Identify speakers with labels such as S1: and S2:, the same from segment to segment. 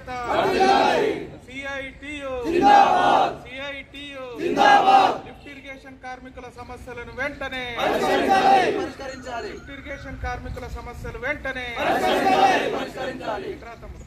S1: ఐక్యత CITU CITU lift irrigation కార్మికుల సమస్యలను వెంటనే
S2: పరిష్కరించాలి
S1: లిఫ్ట్ ఇరిగేషన్ కార్మికుల సమస్యలు వెంటనే ఇట్రా తమ్ముడు.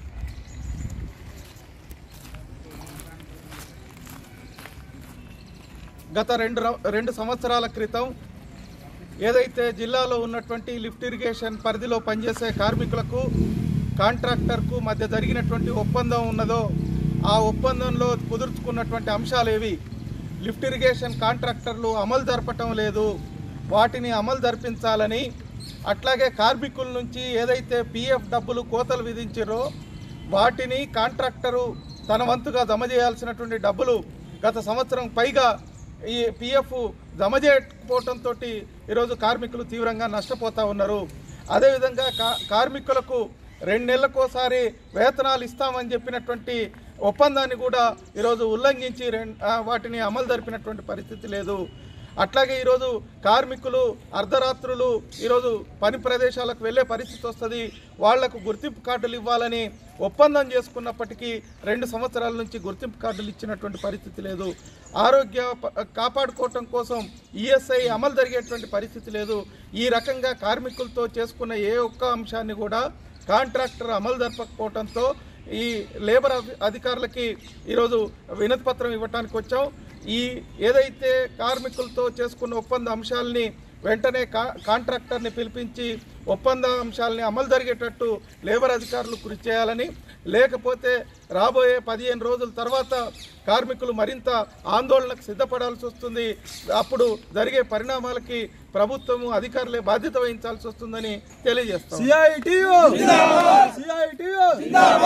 S1: గత రెండు ర- రెండు సంవత్సరాల క్రితం ఏదైతే జిల్లాలో ఉన్నటువంటి లిఫ్ట్ ఇరిగేషన్ పరిధిలో పనిచేసే కార్మికులకు కాంట్రాక్టర్కు మధ్య జరిగినటువంటి ఒప్పందం ఉన్నదో ఆ ఒప్పందంలో కుదుర్చుకున్నటువంటి అంశాలు ఏవి లిఫ్ట్ ఇరిగేషన్ కాంట్రాక్టర్లు అమలు జరపటం లేదు వాటిని అమలు జరిపించాలని అట్లాగే కార్మికుల నుంచి ఏదైతే పిఎఫ్ డబ్బులు కోతలు విధించారో వాటిని కాంట్రాక్టరు తన వంతుగా జమ చేయాల్సినటువంటి డబ్బులు గత సంవత్సరం పైగా ఈ పిఎఫ్ జమ చేయకపోవడంతో ఈరోజు కార్మికులు తీవ్రంగా నష్టపోతా ఉన్నారు అదేవిధంగా కా కార్మికులకు రెండు నెలలకోసారి వేతనాలు ఇస్తామని చెప్పినటువంటి ఒప్పందాన్ని కూడా ఈరోజు ఉల్లంఘించి రెం- ఆ, వాటిని అమలు జరిపినటువంటి పరిస్థితి లేదు అట్లాగే ఈరోజు కార్మికులు అర్ధరాత్రులు ఈరోజు పని ప్రదేశాలకు వెళ్ళే పరిస్థితి వస్తుంది వాళ్లకు గుర్తింపు కార్డులు ఇవ్వాలని ఒప్పందం చేసుకున్నప్పటికీ రెండు సంవత్సరాల నుంచి గుర్తింపు కార్డులు ఇచ్చినటువంటి పరిస్థితి లేదు ఆరోగ్య ప- కాపాడుకోవటం కోసం ఈఎస్ఐ అమలు జరిగేటువంటి పరిస్థితి లేదు ఈ రకంగా కార్మికులతో చేసుకున్న ఏ ఒక్క అంశాన్ని కూడా కాంట్రాక్టర్ అమలు జరపకపోవడంతో ఈ లేబర్ అధి- అధికారులకి ఈరోజు వినతి పత్రం ఇవ్వటానికి వచ్చాం ఈ ఏదైతే కార్మికులతో చేసుకున్న ఒప్పంద అంశాలని వెంటనే కా కాంట్రాక్టర్ని పిలిపించి ఒప్పంద అంశాలని అమలు జరిగేటట్టు లేబర్ అధికారులు కృషి చేయాలని లేకపోతే రాబోయే పదిహేను రోజుల తర్వాత కార్మికులు మరింత ఆందోళనకు సిద్ధపడాల్సి వస్తుంది అప్పుడు జరిగే పరిణామాలకి ప్రభుత్వము అధికారులే బాధ్యత వహించాల్సి వస్తుందని తెలియజేస్తాం
S3: సిఐటియు సిఐటియు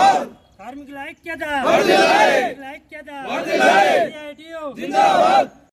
S4: కార్మికుల ఐక్యత కార్మికుల ఐక్యత